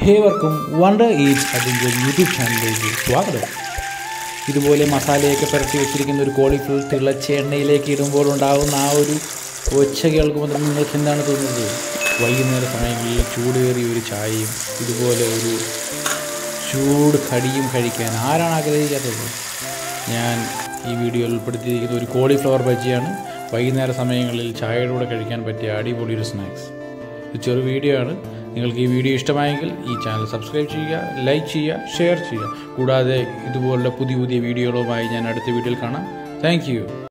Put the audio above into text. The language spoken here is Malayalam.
ഏവർക്കും വണ്ടർ ഈറ്റ് അതിൻ്റെ യൂട്യൂബ് ചാനലിലേക്ക് സ്വാഗതം ഇതുപോലെ മസാലയൊക്കെ പുരട്ടി വെച്ചിരിക്കുന്ന ഒരു കോളിഫ്ലവർ തിളച്ച എണ്ണയിലേക്ക് ഇടുമ്പോൾ ഉണ്ടാകുന്ന ആ ഒരു ഒച്ച കേൾക്കുമ്പോൾ തന്നെ നിങ്ങൾക്ക് എന്താണ് തോന്നുന്നത് വൈകുന്നേര സമയങ്ങളിൽ ചൂടേറിയ ഒരു ചായയും ഇതുപോലെ ഒരു ചൂട് കടിയും കഴിക്കാൻ ആരാണ് ആഗ്രഹിക്കാത്തത് ഞാൻ ഈ വീഡിയോയിൽ ഉൾപ്പെടുത്തിയിരിക്കുന്ന ഒരു കോളിഫ്ലവർ ബജിയാണ് വൈകുന്നേര സമയങ്ങളിൽ ചായയുടെ കൂടെ കഴിക്കാൻ പറ്റിയ അടിപൊളി ഒരു സ്നാക്സ് ഇത് ചെറു വീഡിയോ ആണ് നിങ്ങൾക്ക് ഈ വീഡിയോ ഇഷ്ടമായെങ്കിൽ ഈ ചാനൽ സബ്സ്ക്രൈബ് ചെയ്യുക ലൈക്ക് ചെയ്യുക ഷെയർ ചെയ്യുക കൂടാതെ ഇതുപോലുള്ള പുതിയ പുതിയ വീഡിയോകളുമായി ഞാൻ അടുത്ത വീഡിയോയിൽ കാണാം താങ്ക്